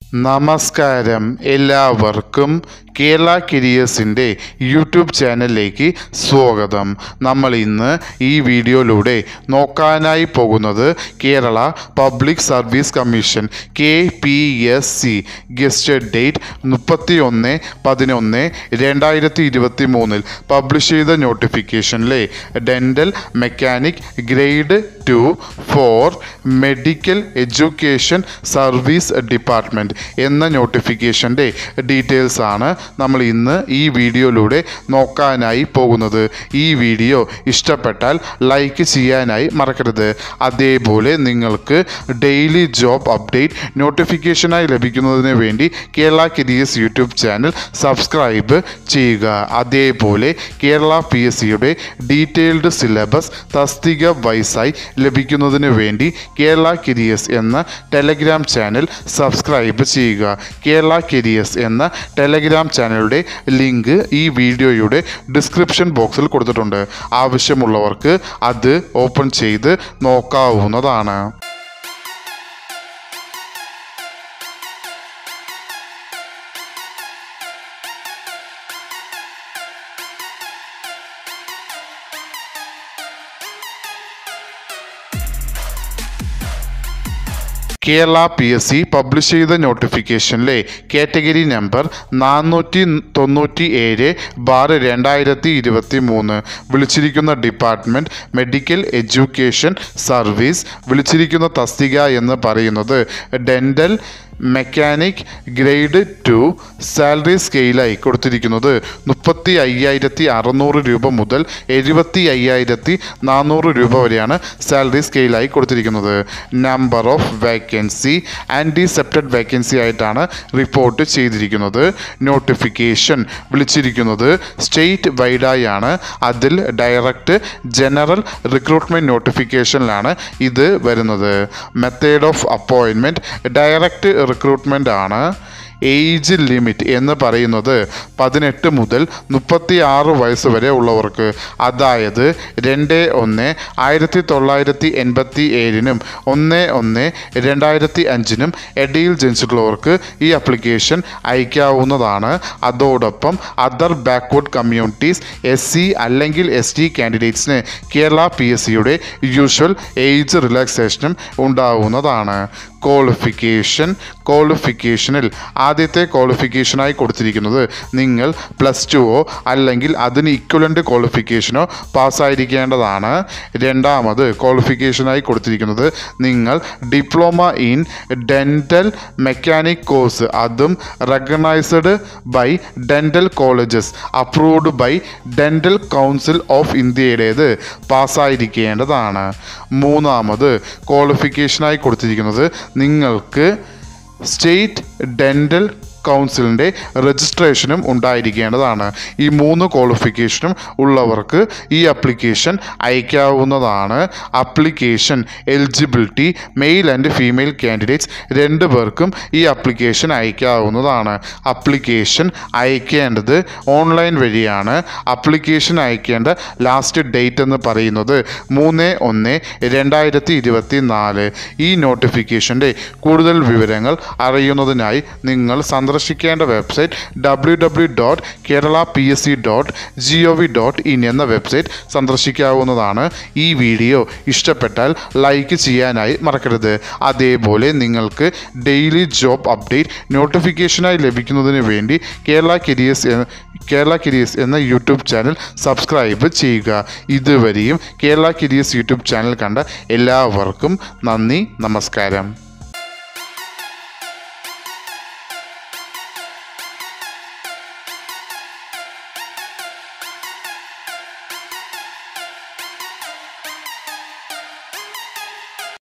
നമസ്കാരം എല്ലാവർക്കും കേരള കരിയേഴ്സിൻ്റെ യൂട്യൂബ് ചാനലിലേക്ക് സ്വാഗതം നമ്മൾ ഇന്ന് ഈ വീഡിയോയിലൂടെ നോക്കാനായി പോകുന്നത് Kerala public service commission K P S C gazetted date മുപ്പത്തി ഒന്ന് പതിനൊന്ന് രണ്ടായിരത്തി ഇരുപത്തി മൂന്നിൽ പബ്ലിഷ് ചെയ്ത നോട്ടിഫിക്കേഷനിലെ dental mechanic grade two for medical education service department എന്ന നോട്ടിഫിക്കേഷൻ്റെ ഡീറ്റെയിൽസ് ആണ് നമ്മൾ ഇന്ന് ഈ വീഡിയോയിലൂടെ നോക്കാനായി പോകുന്നത് ഈ വീഡിയോ ഇഷ്ടപ്പെട്ടാൽ ലൈക്ക് ചെയ്യാനായി മറക്കരുത് അതേപോലെ നിങ്ങൾക്ക് ഡെയിലി ജോബ് അപ്ഡേറ്റ് നോട്ടിഫിക്കേഷനായി ലഭിക്കുന്നതിന് വേണ്ടി Kerala careers YouTube channel subscribe ചെയ്യുക അതേപോലെ കേരള പി എസ് സിയുടെ ഡീറ്റെയിൽഡ് സിലബസ് തസ്തിക വൈസായി ലഭിക്കുന്നതിന് വേണ്ടി കേരള കരിയേഴ്സ് എന്ന ടെലഗ്രാം ചാനൽ സബ്സ്ക്രൈബ് ചെയ്യുക കേരള കരിയേഴ്സ് എന്ന ടെലഗ്രാം ചാനലുടെ ലിങ്ക് ഈ വീഡിയോയുടെ ഡിസ്ക്രിപ്ഷൻ ബോക്സിൽ കൊടുത്തിട്ടുണ്ട് ആവശ്യമുള്ളവർക്ക് അത് ഓപ്പൺ ചെയ്ത് നോക്കാവുന്നതാണ് Kerala P S C publish ചെയ്ത നോട്ടിഫിക്കേഷനിലെ കാറ്റഗറി നമ്പർ നാനൂറ്റി തൊണ്ണൂറ്റി ഏഴ് ബാർ രണ്ടായിരത്തി ഇരുപത്തി മൂന്ന് വിളിച്ചിരിക്കുന്ന ഡിപ്പാർട്ട്മെൻറ്റ് മെഡിക്കൽ എഡ്യൂക്കേഷൻ സർവീസ് വിളിച്ചിരിക്കുന്ന തസ്തിക എന്ന് പറയുന്നത് dental mechanic grade two salary സ്കെയിലായി കൊടുത്തിരിക്കുന്നത് മുപ്പത്തി അയ്യായിരത്തി അറുന്നൂറ് രൂപ മുതൽ എഴുപത്തി അയ്യായിരത്തി നാനൂറ് രൂപ വരെയാണ് സാലറി സ്കെയിലായി കൊടുത്തിരിക്കുന്നത് number of vacancy anticipated vacancy ആയിട്ടാണ് റിപ്പോർട്ട് ചെയ്തിരിക്കുന്നത് നോട്ടിഫിക്കേഷൻ വിളിച്ചിരിക്കുന്നത് സ്റ്റേറ്റ് വൈഡായാണ് അതിൽ ഡയറക്റ്റ് ജനറൽ റിക്രൂട്ട്മെൻറ്റ് നോട്ടിഫിക്കേഷനിലാണ് ഇത് വരുന്നത് method of appointment direct recruitment ആണ് ഏജ് ലിമിറ്റ് എന്ന് പറയുന്നത് പതിനെട്ട് മുതൽ മുപ്പത്തി ആറ് വയസ്സ് വരെ ഉള്ളവർക്ക് അതായത് രണ്ട് ഒന്ന് ആയിരത്തി തൊള്ളായിരത്തി എൺപത്തി ഏഴിനും ഒന്ന് ഒന്ന് രണ്ടായിരത്തി അഞ്ചിനും ഇടയിൽ ജനിച്ചിട്ടുള്ളവർക്ക് ഈ അപ്ലിക്കേഷൻ അയക്കാവുന്നതാണ് അതോടൊപ്പം other backward communities S C അല്ലെങ്കിൽ എസ് ടി കാൻഡിഡേറ്റ്സിന് കേരള പി എസ് സിയുടെ യൂഷ്വൽ ഏജ് റിലാക്സേഷനും ഉണ്ടാവുന്നതാണ് ക്വാളിഫിക്കേഷൻ ക്വാളിഫിക്കേഷനിൽ ആദ്യത്തെ ക്വാളിഫിക്കേഷനായി കൊടുത്തിരിക്കുന്നത് നിങ്ങൾ പ്ലസ് ടുവോ അല്ലെങ്കിൽ അതിന് ഇക്വലൻ്റ് ക്വാളിഫിക്കേഷനോ പാസ്സായിരിക്കേണ്ടതാണ് രണ്ടാമത് ക്വാളിഫിക്കേഷനായി കൊടുത്തിരിക്കുന്നത് നിങ്ങൾ diploma in dental mechanic course അതും recognised by dental colleges approved by dental council of ഇന്ത്യയുടേത് പാസ്സായിരിക്കേണ്ടതാണ് മൂന്നാമത് ക്വാളിഫിക്കേഷനായി കൊടുത്തിരിക്കുന്നത് നിങ്ങൾക്ക് സ്റ്റേറ്റ് ഡെൻ്റൽ കൗൺസിലിൻ്റെ രജിസ്ട്രേഷനും ഉണ്ടായിരിക്കേണ്ടതാണ് ഈ മൂന്ന് ക്വാളിഫിക്കേഷനും ഉള്ളവർക്ക് ഈ അപ്ലിക്കേഷൻ അയക്കാവുന്നതാണ് application eligibility male and female candidates രണ്ട് പേർക്കും ഈ അപ്ലിക്കേഷൻ അയക്കാവുന്നതാണ് അപ്ലിക്കേഷൻ അയക്കേണ്ടത് ഓൺലൈൻ വഴിയാണ് അപ്ലിക്കേഷൻ അയക്കേണ്ട ലാസ്റ്റ് ഡേറ്റ് എന്ന് പറയുന്നത് മൂന്ന് ഒന്ന് രണ്ടായിരത്തി ഇരുപത്തി നാല് ഈ നോട്ടിഫിക്കേഷൻ്റെ കൂടുതൽ വിവരങ്ങൾ അറിയുന്നതിനായി നിങ്ങൾ സന്ദർശിക്കേണ്ട website W W dot Kerala P S C dot G O V dot in എന്ന വെബ്സൈറ്റ് സന്ദർശിക്കാവുന്നതാണ് ഈ വീഡിയോ ഇഷ്ടപ്പെട്ടാൽ ലൈക്ക് ചെയ്യാനായി മറക്കരുത് അതേപോലെ നിങ്ങൾക്ക് ഡെയിലി ജോബ് അപ്ഡേറ്റ് നോട്ടിഫിക്കേഷനായി ലഭിക്കുന്നതിന് വേണ്ടി കേരള കരിയേഴ്സ് എന്ന- കേരള കരിയേഴ്സ് എന്ന യൂട്യൂബ് ചാനൽ സബ്സ്ക്രൈബ് ചെയ്യുക ഇതുവരെയും കേരള കരിയേഴ്സ് യൂട്യൂബ് ചാനൽ കണ്ട എല്ലാവർക്കും നന്ദി നമസ്കാരം